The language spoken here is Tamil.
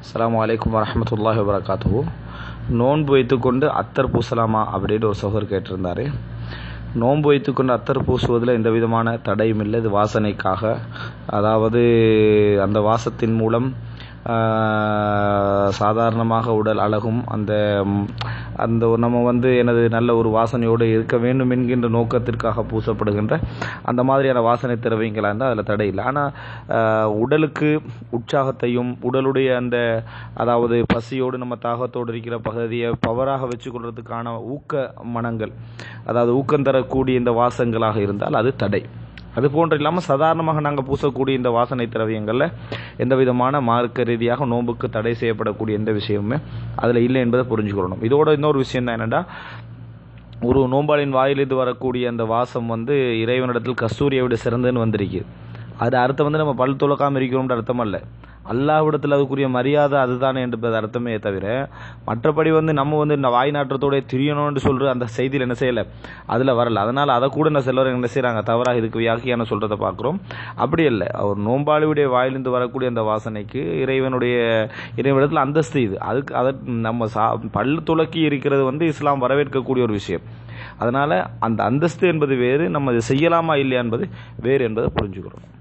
அஸ்ஸலாமு அலைக்கும் வரஹமத்துல்லாஹி வபரகாத்துஹு நோன்பு வைத்துக்கொண்டு அத்தர் பூசலாமா அப்படின்னு ஒரு சகோதரர் கேட்டிருந்தார் நோன்பு வைத்துக்கொண்டு அத்தர் பூசுவதில் எந்த விதமான தடையும் இல்லை இது வாசனைக்காக அதாவது அந்த வாசத்தின் மூலம் சாதாரணமாக உடல் அழகும் அந்த அந்த நம்ம வந்து எனது நல்ல ஒரு வாசனையோடு இருக்க வேண்டும் என்கின்ற நோக்கத்திற்காக பூசப்படுகின்ற அந்த மாதிரியான வாசனை திரவியங்களாக இருந்தால் அதில் தடை இல்லை ஆனால் உடலுக்கு உற்சாகத்தையும் உடலுடைய அந்த அதாவது பசியோடு நம்ம தாகத்தோடு இருக்கிற பகுதியை பவராக வச்சுக்கொள்றதுக்கான ஊக்க மனங்கள் அதாவது ஊக்கம் தரக்கூடிய இந்த வாசங்களாக இருந்தால் அது தடை அது போன்று இல்லாமல் சாதாரணமாக நாங்கள் பூசக்கூடிய இந்த வாசனை திரவியங்களில் எந்த விதமான மார்க்க ரீதியாக நோன்புக்கு தடை செய்யப்படக்கூடிய எந்த விஷயமுமே அதில் இல்லை என்பதை புரிஞ்சுக்கொள்ளணும் இதோட இன்னொரு விஷயம் தான் என்னென்னா ஒரு நோம்பாளின் வாயிலிருந்து வரக்கூடிய அந்த வாசம் வந்து இறைவனிடத்தில் கஸ்தூரியை விட சிறந்ததுன்னு வந்திருக்கு அது அர்த்தம் வந்து நம்ம பல் துளக்காமல் இருக்கிறோம்ன்ற அர்த்தம் அல்ல அல்லாவிடத்தில் அதுக்குரிய மரியாதை அதுதானே என்பது அர்த்தமே தவிர மற்றபடி வந்து நம்ம வந்து இந்த வாய் நாற்றத்தோட திரியணும்னு சொல்கிற அந்த செய்தியில் என்ன செய்யலை அதில் வரல அதனால் அதை கூட இந்த சிலர் என்ன செய்கிறாங்க தவறாக இதுக்கு வியாக்கியான சொல்கிறத பார்க்குறோம் அப்படி இல்லை அவர் நோம்பாளியுடைய வாயிலிருந்து வரக்கூடிய அந்த வாசனைக்கு இறைவனுடைய இறைவனிடத்தில் அந்தஸ்து இது அதுக்கு அதை நம்ம சா பல் துளக்கி இருக்கிறது வந்து இஸ்லாம் வரவேற்கக்கூடிய ஒரு விஷயம் அதனால் அந்த அந்தஸ்து என்பது வேறு நம்ம செய்யலாமா இல்லையா என்பது வேறு என்பதை புரிஞ்சுக்கிறோம்